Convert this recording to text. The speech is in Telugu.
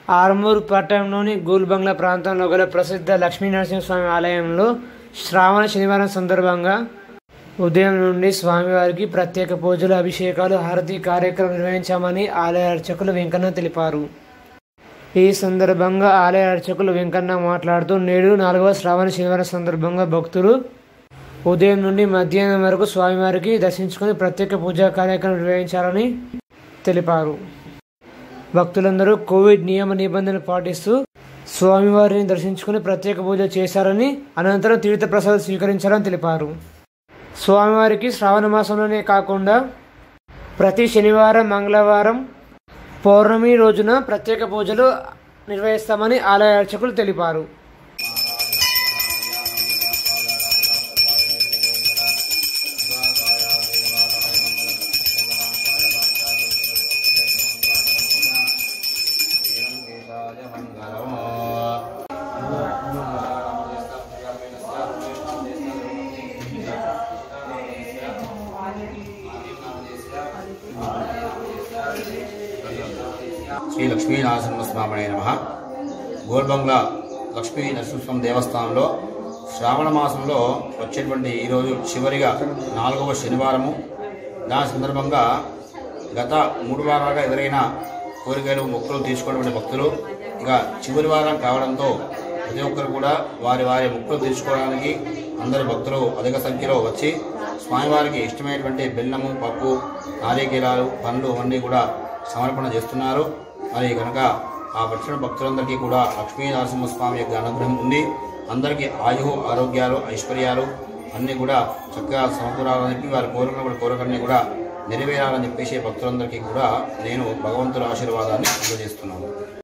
ఆర్మూర్ పట్టణంలోని గూల్బంగ్లా ప్రాంతంలో గల ప్రసిద్ధ లక్ష్మీ నరసింహస్వామి ఆలయంలో శ్రావణ శనివారం సందర్భంగా ఉదయం నుండి స్వామివారికి ప్రత్యేక పూజలు అభిషేకాలు హారతి కార్యక్రమం నిర్వహించామని ఆలయ అర్చకులు వెంకన్న తెలిపారు ఈ సందర్భంగా ఆలయ అర్చకులు వెంకన్న మాట్లాడుతూ నేడు నాలుగవ శ్రావణ శనివారం సందర్భంగా భక్తులు ఉదయం నుండి మధ్యాహ్నం వరకు స్వామివారికి దర్శించుకొని ప్రత్యేక పూజా కార్యక్రమం నిర్వహించాలని తెలిపారు భక్తులందరూ కోవిడ్ నియమ నిబంధనలు పాటిస్తూ స్వామివారిని దర్శించుకుని ప్రత్యేక పూజ చేశారని అనంతరం తీర్థప్రసాదం స్వీకరించారని తెలిపారు స్వామివారికి శ్రావణ మాసంలోనే కాకుండా ప్రతి శనివారం మంగళవారం పౌర్ణమి రోజున ప్రత్యేక పూజలు నిర్వహిస్తామని ఆలయ అర్చకులు తెలిపారు శ్రీ లక్ష్మీ నరసింహస్వామి నమ గోల్బంగ్లా లక్ష్మీ నరసింహస్వామి దేవస్థానంలో శ్రావణ మాసంలో వచ్చేటువంటి ఈరోజు చివరిగా నాలుగవ శనివారము దాని సందర్భంగా గత మూడు వారాలుగా ఎదురైన కోరికలు మొక్కులు తీసుకున్నటువంటి భక్తులు ఇక చివరి వారం కావడంతో ప్రతి ఒక్కరు కూడా వారి వారి మొక్కులు తీర్చుకోవడానికి అందరు భక్తులు అధిక సంఖ్యలో వచ్చి స్వామివారికి ఇష్టమైనటువంటి బెల్లము పప్పు నారికేలాలు పండ్లు అన్నీ కూడా సమర్పణ చేస్తున్నారు మరి కనుక ఆ వచ్చిన భక్తులందరికీ కూడా లక్ష్మీ నరసింహస్వామి యొక్క అనుగ్రహం ఉంది అందరికీ ఆయు ఆరోగ్యాలు ఐశ్వర్యాలు అన్నీ కూడా చక్కగా సమకూరాలని చెప్పి వారి కోరికలు కోరికలన్నీ కూడా నెరవేరాలని చెప్పేసి భక్తులందరికీ కూడా నేను భగవంతుల ఆశీర్వాదాన్ని అందజేస్తున్నాను